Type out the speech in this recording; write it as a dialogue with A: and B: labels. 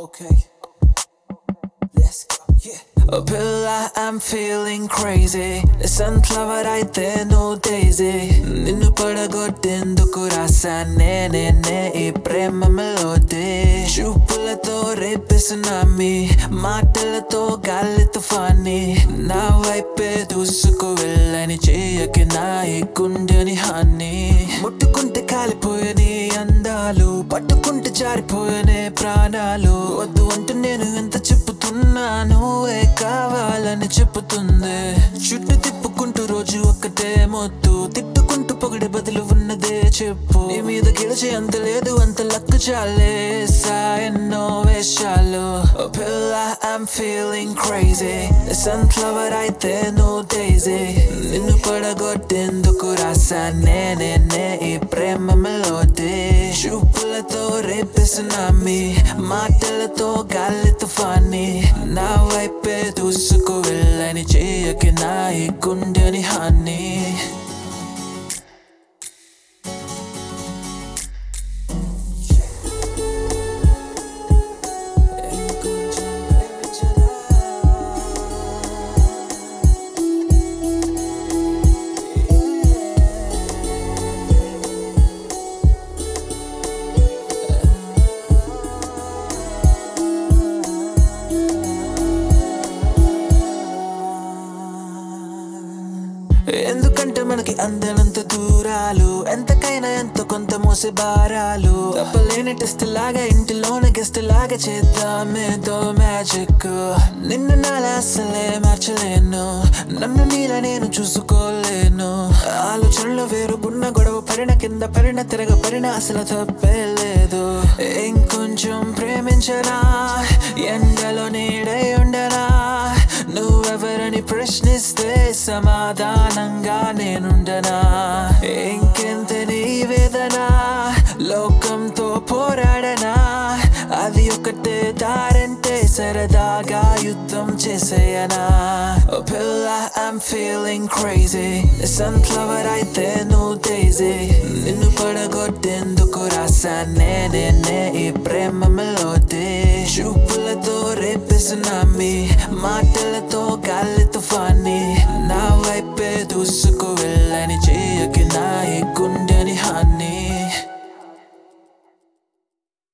A: Okay. Let's go. Yeah. Oh, Pilla, I'm feeling crazy. Sunflower అయితే నువ్వు Daisy నిన్ను పడగొట్టేందుకు రాసానే నేనే ఈ ప్రేమ మెలోడీ చూపులతో రేపిస్తున్నామి మాటలతో గాలి తుఫాని నా వైపే దూసుకు వెళ్ళని చేయకి నా ఈ గుండెని హాని ముట్టుకుంటే కాలిపోయని అందాలు పట్టుకుంటే జారిపోయనే ప్రాణాలు వద్దు అంటూ నేను ఎంత చెప్పుతున్నాను ఏ కావాలని చెప్పుతుంది చుట్టూ తిప్పుకుంటూ రోజు ఒక్కటే మొత్తు తిట్టుకుంటూ పొగడి బదులు ఉన్నదే చెప్పు నీ మీద గెలిచి అంత లేదు అంత లక్కు చాలే ఎన్నో వేషాలు ఓ పిల్ల I'm feeling crazy సన్ఫ్లవర్ అయితే నువ్వు డైజీ నిన్ను పడగొట్టేందుకు రాసానే నేనే ఈ ప్రేమ మెలోడీ చూపులతో రేపిస్తున్నామి మాటలతో గాలి తుఫాని నా వైపే దూసుకు వెళ్ళని చేయకి నా ఈ గుండెని హాని ఎందుకంటే మనకి అందనంత దూరాలు ఎంతకైనా ఎంత కొంత మోసే భారాలు తప్పలేని టెస్ట్ లాగా ఇంటిలోన గెస్ట్ లాగా చేద్దామేదో మ్యాజిక్ నిన్ను నాలా అసలే మార్చలేను నన్ను నీలా నేను చూసుకోలేను ఆలోచనలో వేరు బున్న గొడవ పడిన కింద పడిన తిరగ పడిన అసలు తప్పే లేదు ఇంకొంచెం ప్రేమించనా ఎండలో నీడై ఉండనా నువ్వెవరని ప్రశ్నిస్తే సమాధానంగా నేనుండనా ఇంకెంత నీ వేదన లోకంతో పోరాడనా అది ఒకటే దారంటే సరదాగా యుద్ధం చేసేయనా ఓ పిల్ల I'm feeling crazy సన్ఫ్లవర్ అయితే నువ్వు డైజీ నిన్ను పడగొట్టేందుకు రాసానే నేనే ఈ ప్రేమ మెలోడీ చూపులతో రేపిస్తున్నామి మాటలతో గాలి తుఫాని నా వైపే దూసుకు వెళ్ళ